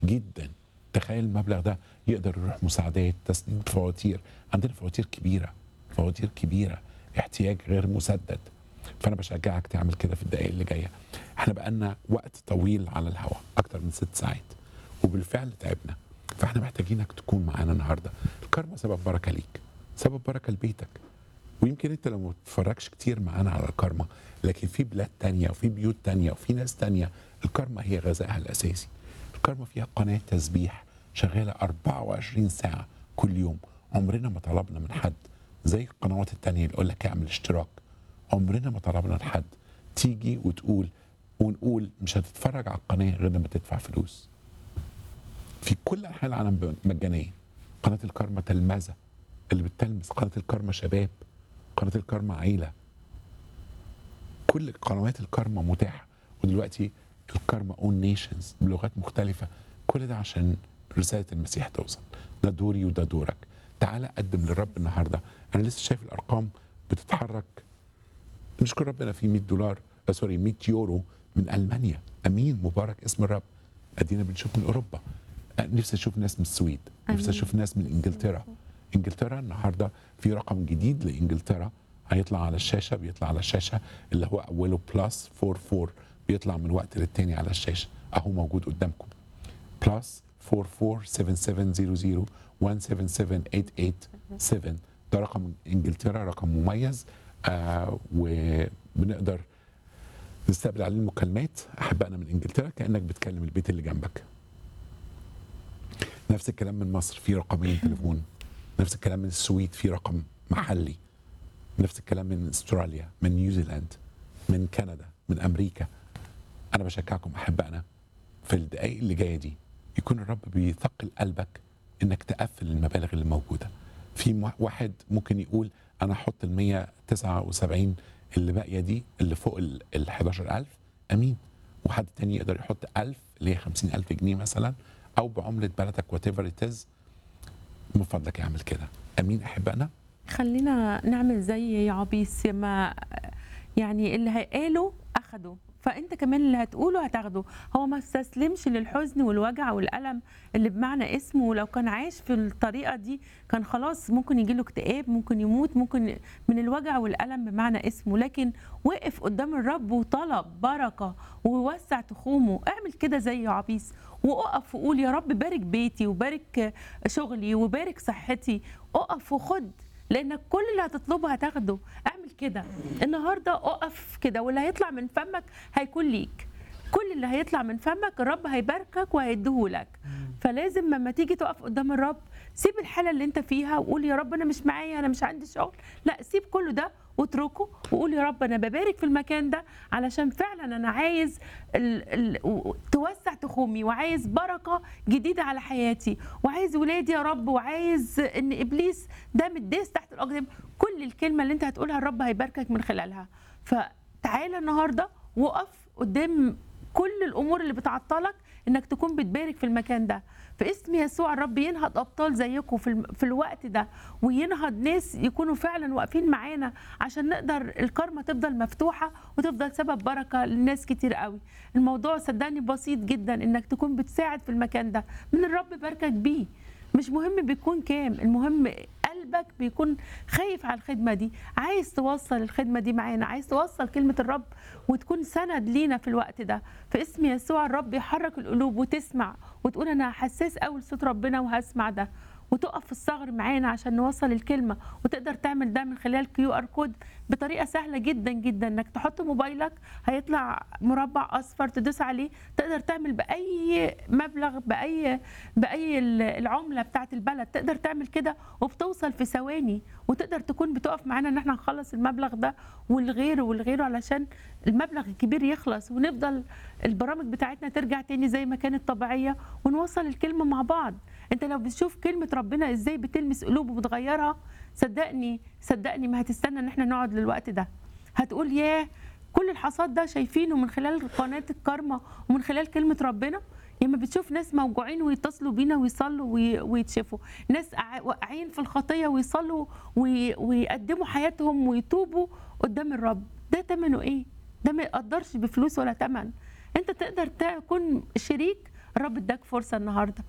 جدا تخيل المبلغ ده يقدر يروح مساعدات تسديد فواتير عندنا فواتير كبيره فواتير كبيره احتياج غير مسدد فانا بشجعك تعمل كده في الدقائق اللي جايه احنا بقالنا وقت طويل على الهواء اكتر من ست ساعات وبالفعل تعبنا فاحنا محتاجينك تكون معانا النهارده الكرمة سبب بركه ليك سبب بركه لبيتك ويمكن انت لو ما بتتفرجش كتير معانا على الكرمة لكن في بلاد تانية وفي بيوت تانية وفي ناس تانية الكرمة هي غذائها الأساسي الكرمة فيها قناة تسبيح شغالة 24 ساعة كل يوم عمرنا ما طلبنا من حد زي القنوات التانية اللي يقول لك اعمل اشتراك عمرنا ما طلبنا لحد تيجي وتقول ونقول مش هتتفرج على القناة غير لما تدفع فلوس في كل انحاء العالم مجانيه قناه الكارما تلمذه اللي بتلمس قناه الكارما شباب قناه الكارما عيله كل قنوات الكارما متاحه ودلوقتي الكارما اون نيشنز بلغات مختلفه كل ده عشان رساله المسيح توصل ده دوري وده دورك تعالى قدم للرب النهارده انا لسه شايف الارقام بتتحرك نشكر ربنا في 100 دولار آه سوري 100 يورو من المانيا امين مبارك اسم الرب ادينا بنشوف من اوروبا آه، نفسي اشوف ناس من السويد نفسي آمين. اشوف ناس من انجلترا انجلترا النهارده في رقم جديد لانجلترا هيطلع على الشاشه بيطلع على الشاشه اللي هو اوله بلس 44 بيطلع من وقت للتاني على الشاشه اهو موجود قدامكم بلس 447700 177887 ده رقم انجلترا رقم مميز آه وبنقدر نستقبل عليه المكالمات احبائنا من انجلترا كانك بتكلم البيت اللي جنبك نفس الكلام من مصر في رقمين تليفون نفس الكلام من السويد في رقم محلي نفس الكلام من استراليا من نيوزيلاند من كندا من امريكا انا بشجعكم احبائنا في الدقائق اللي جايه دي يكون الرب بيثقل قلبك انك تقفل المبالغ اللي موجوده في م- واحد ممكن يقول انا احط ال 179 اللي باقيه دي اللي فوق ال ال 11000 امين وحد تاني يقدر يحط 1000 اللي هي 50000 جنيه مثلا او بعمله بلدك وات ايفر من فضلك اعمل كده امين احبائنا خلينا نعمل زي يعبيس ما يعني اللي هيقاله اخده فانت كمان اللي هتقوله هتاخده هو ما استسلمش للحزن والوجع والالم اللي بمعنى اسمه ولو كان عايش في الطريقه دي كان خلاص ممكن يجي له اكتئاب ممكن يموت ممكن من الوجع والالم بمعنى اسمه لكن وقف قدام الرب وطلب بركه ووسع تخومه اعمل كده زي يعبيس واقف وقول يا رب بارك بيتي وبارك شغلي وبارك صحتي اقف وخد لانك كل اللي هتطلبه هتاخده اعمل كده النهارده اقف كده واللي هيطلع من فمك هيكون ليك كل اللي هيطلع من فمك الرب هيباركك وهيديهولك فلازم لما تيجي تقف قدام الرب سيب الحاله اللي انت فيها وقول يا رب انا مش معايا انا مش عندي شغل لا سيب كل ده واتركه وقول يا رب انا ببارك في المكان ده علشان فعلا انا عايز ال ال و- توسع تخومي وعايز بركه جديده على حياتي وعايز ولادي يا رب وعايز ان ابليس ده متداس تحت الاقدام كل الكلمه اللي انت هتقولها الرب هيباركك من خلالها فتعالى النهارده وقف قدام كل الامور اللي بتعطلك انك تكون بتبارك في المكان ده في اسم يسوع الرب ينهض ابطال زيكم في, الم- في الوقت ده وينهض ناس يكونوا فعلا واقفين معانا عشان نقدر الكرمه تفضل مفتوحه وتفضل سبب بركه للناس كتير قوي الموضوع صدقني بسيط جدا انك تكون بتساعد في المكان ده من الرب باركك بيه مش مهم بيكون كام المهم قلبك بيكون خايف على الخدمه دي عايز توصل الخدمه دي معانا عايز توصل كلمه الرب وتكون سند لينا في الوقت ده في اسم يسوع الرب يحرك القلوب وتسمع وتقول انا حساس قوي لصوت ربنا وهسمع ده وتقف في الثغر معانا عشان نوصل الكلمه وتقدر تعمل ده من خلال كيو ار كود بطريقه سهله جدا جدا انك تحط موبايلك هيطلع مربع اصفر تدوس عليه تقدر تعمل باي مبلغ باي باي ال- العمله بتاعت البلد تقدر تعمل كده وبتوصل في ثواني وتقدر تكون بتقف معانا ان احنا نخلص المبلغ ده والغيره والغيره علشان المبلغ الكبير يخلص ونفضل البرامج بتاعتنا ترجع تاني زي ما كانت طبيعيه ونوصل الكلمه مع بعض انت لو بتشوف كلمه ربنا ازاي بتلمس قلوب وبتغيرها صدقني صدقني ما هتستنى ان احنا نقعد للوقت ده هتقول ياه كل الحصاد ده شايفينه من خلال قناه الكارما ومن خلال كلمه ربنا لما بتشوف ناس موجوعين ويتصلوا بينا ويصلوا وي- ويتشفوا ناس قاع- واقعين في الخطيه ويصلوا وي- ويقدموا حياتهم ويتوبوا قدام الرب ده ثمنه ايه ده ما يقدرش بفلوس ولا ثمن انت تقدر تكون شريك الرب اداك فرصه النهارده